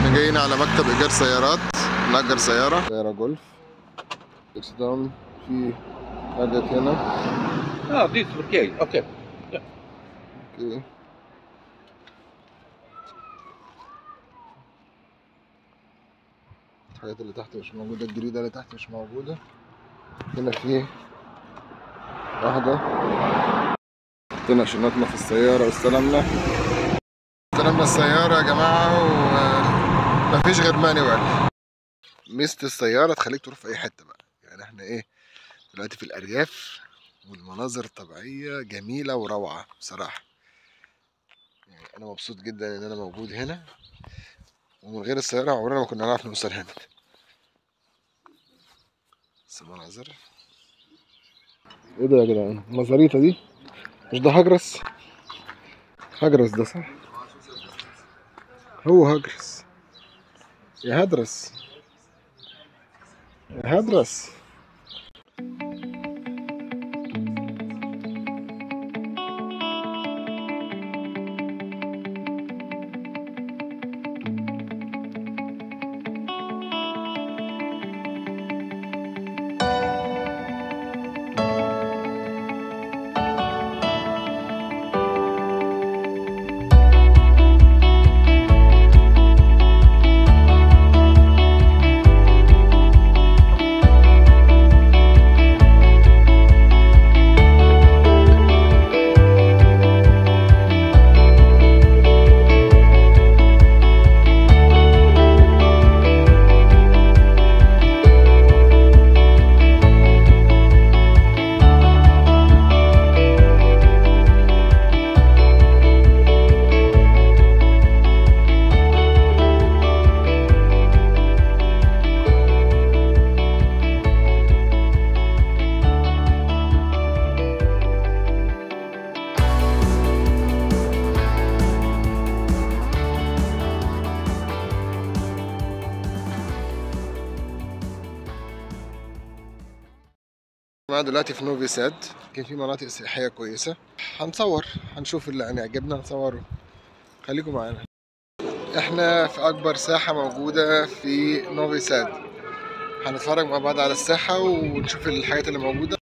احنا جايين على مكتب ايجار سيارات نأجر سيارة سيارة جولف اكس داون في حاجات هنا Ah, this okay, okay. اوكي الحاجات اللي تحت مش موجودة الجريدة اللي تحت مش موجودة هنا في واحدة حطينا شنطنا في السيارة واستلمنا استلمنا السيارة يا جماعة ومفيش غير مانيوال ميزة السيارة تخليك تروح في أي حتة بقى يعني احنا ايه دلوقتي في الأرياف والمناظر الطبيعية جميلة وروعة بصراحة يعني أنا مبسوط جدا إن أنا موجود هنا ومن غير السيارة عمرنا ما كنا نعرف نوصل هنا بس المناظر ايه ده يا جدعان المزاريطة دي مش ده هجرس هجرس ده صح هو هجرس يا هدرس يا هدرس معانا دلوقتي في نوفي ساد كان في مناطق سياحية كويسة هنصور هنشوف اللي هنعجبنا نصوره خليكم معانا احنا في أكبر ساحة موجودة في نوفي ساد هنتفرج مع بعض على الساحة ونشوف الحاجات اللي موجودة